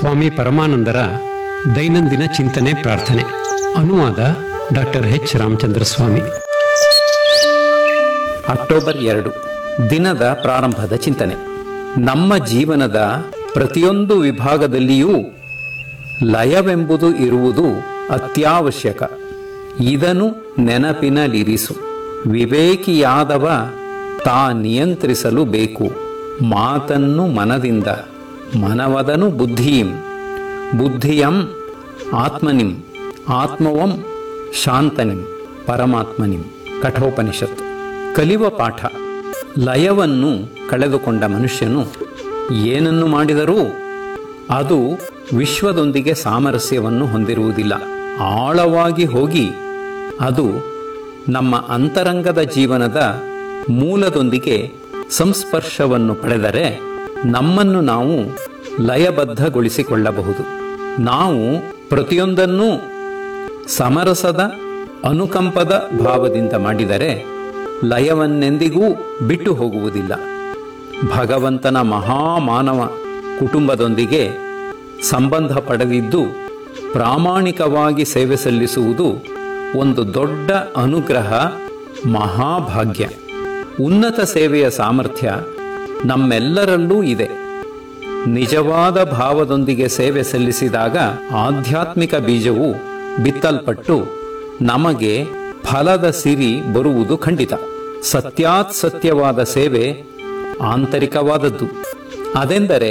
ಸ್ವಾಮಿ ಪರಮಾನಂದರ ದೈನಂದಿನ ಚಿಂತನೆ ಪ್ರಾರ್ಥನೆ ಅನುವಾದ doctor H Ramachandra Swami October ಎರಡು ದಿನದ ಪ್ರಾರಂಭದ ಚಿಂತನೆ ನಮ್ಮ ಜೀವನದ ಪ್ರತಿಯೊಂದು ವಿಭಾಗದಲ್ಲಿಯೂ ಲಯವೆಂಬುದು ಇರುವುದು ಅತ್ಯವಶ್ಯಕ ಇದನ್ನು ನೆನಪಿನಲ್ಲಿರಿಸು ವಿವೇಕಿಯಾದವ ತಾ ನಿಯಂತ್ರಿಸಲು ಬೇಕು ಮಾತನ್ನು ಮನದಿಂದ ಮನವದನು ಬುದ್ಧಿಯಿಂ ಬುದ್ಧಿಯಂ ಆತ್ಮನಿಂ ಆತ್ಮವಂ ಶಾಂತನಿಂ ಪರಮಾತ್ಮನಿಂ ಕಠೋಪನಿಷತ್ ಕಲಿವ ಪಾಠ ಲಯವನ್ನು ಕಳೆದುಕೊಂಡ ಮನುಷ್ಯನು ಏನನ್ನು ಮಾಡಿದರೂ ಅದು ವಿಶ್ವದೊಂದಿಗೆ ಸಾಮರಸ್ಯವನ್ನು ಹೊಂದಿರುವುದಿಲ್ಲ ಆಳವಾಗಿ ಹೋಗಿ ಅದು ನಮ್ಮ ಅಂತರಂಗದ ಜೀವನದ ಮೂಲದೊಂದಿಗೆ ಸಂಸ್ಪರ್ಶವನ್ನು ಪಡೆದರೆ ನಮ್ಮನ್ನು ನಾವು ಲಯಬದ್ಧಗೊಳಿಸಿಕೊಳ್ಳಬಹುದು ನಾವು ಪ್ರತಿಯೊಂದನ್ನೂ ಸಮರಸದ ಅನುಕಂಪದ ಭಾವದಿಂದ ಮಾಡಿದರೆ ಲಯವನ್ನೆಂದಿಗೂ ಬಿಟ್ಟು ಹೋಗುವುದಿಲ್ಲ ಭಗವಂತನ ಮಹಾಮಾನವ ಕುಟುಂಬದೊಂದಿಗೆ ಸಂಬಂಧ ಪಡೆದಿದ್ದು ಪ್ರಾಮಾಣಿಕವಾಗಿ ಸೇವೆ ಸಲ್ಲಿಸುವುದು ಒಂದು ದೊಡ್ಡ ಅನುಗ್ರಹ ಮಹಾಭಾಗ್ಯ ಉನ್ನತ ಸೇವೆಯ ಸಾಮರ್ಥ್ಯ ನಮ್ಮೆಲ್ಲರಲ್ಲೂ ಇದೆ ನಿಜವಾದ ಭಾವದೊಂದಿಗೆ ಸೇವೆ ಸಲ್ಲಿಸಿದಾಗ ಆಧ್ಯಾತ್ಮಿಕ ಬೀಜವು ಬಿತ್ತಲ್ಪಟ್ಟು ನಮಗೆ ಫಲದ ಸಿರಿ ಬರುವುದು ಖಂಡಿತ ಸತ್ಯಾತ್ ಸತ್ಯವಾದ ಸೇವೆ ಆಂತರಿಕವಾದದ್ದು ಅದೆಂದರೆ